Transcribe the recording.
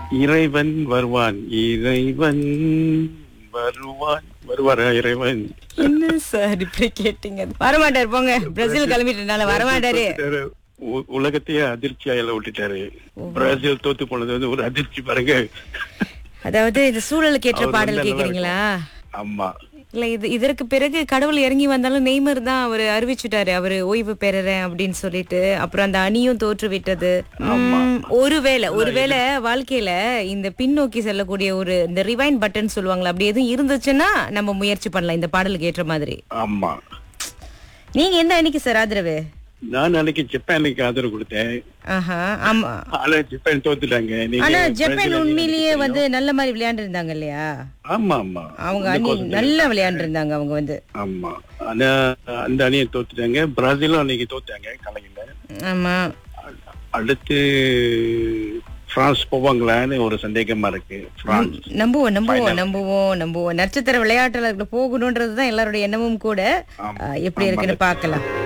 இறைவன் வருவான் இறைவன் வருவான் வருவாரா இறைவன் என்ன சார் இப்படி கேட்டீங்க வரமாட்டாரு போங்க பிரேசில் கிளம்பிட்டனால வரமாட்டாரு உ- உலகத்தையே அதிர்ச்சியாயில விட்டுட்டாரு பிரேசில் தோத்து போனது வந்து ஒரு அதிர்ச்சி பாருங்க அதாவது இந்த சூழலுக்கு ஏற்ற அவர் பாடல் வந்தா நல்லா கேக்குறீங்களா ஆமா இல்ல இது இதற்கு பிறகு கடவுள் இறங்கி வந்தாலும் நெய்மர் தான் அவர் அறிவிச்சுட்டாரு அவரு ஓய்வு பெறறேன் அப்படின்னு சொல்லிட்டு அப்புறம் அந்த அணியும் தோற்று விட்டது உம், ஒருவேளை ஒருவேளை வாழ்க்கையில இந்த பின்னோக்கி செல்லக்கூடிய ஒரு இந்த ரிவைன் பட்டன் சொல்லுவாங்களா அப்படி எதுவும் இருந்துச்சுன்னா நம்ம முயற்சி பண்ணலாம் இந்த பாடலுக்கு ஏற்ற மாதிரி ஆமா நீங்க எந்த அணிக்கு சார் ஆதரவு நான் அன்னைக்கு ஜப்பானுக்கு ஆதரவு கொடுத்தேன் ஆஹா ஆமா ஆனா ஜப்பான் தோத்துட்டாங்க நீங்க ஆனா பிரேசில் ஜப்பான் அணி உண்மையிலேயே எனக்கு வந்து நல்ல மாதிரி விளையாண்டு இருந்தாங்க இல்லையா தெரியும். ஆமா ஆமா அவங்க அணி நல்லா விளையாண்டு இருந்தாங்க அவங்க வந்து ஆமா ஆனா அந்த அணியை தோத்துட்டாங்க பிரேசிலும் அன்னைக்கு தோத்தாங்க கலையில ஆமா அடுத்து பிரான்ஸ் போவாங்களான்னு ஒரு சந்தேகமா இருக்கு பிரான்ஸ் நம்புவோம் நம்புவோம் நம்புவோம் நம்புவோம் நட்சத்திர விளையாட்டுல போகணுன்றதுதான் எல்லாருடைய எண்ணமும் கூட ஆமா. அஹ், எப்படி இருக்குன்னு பார்க்கலாம்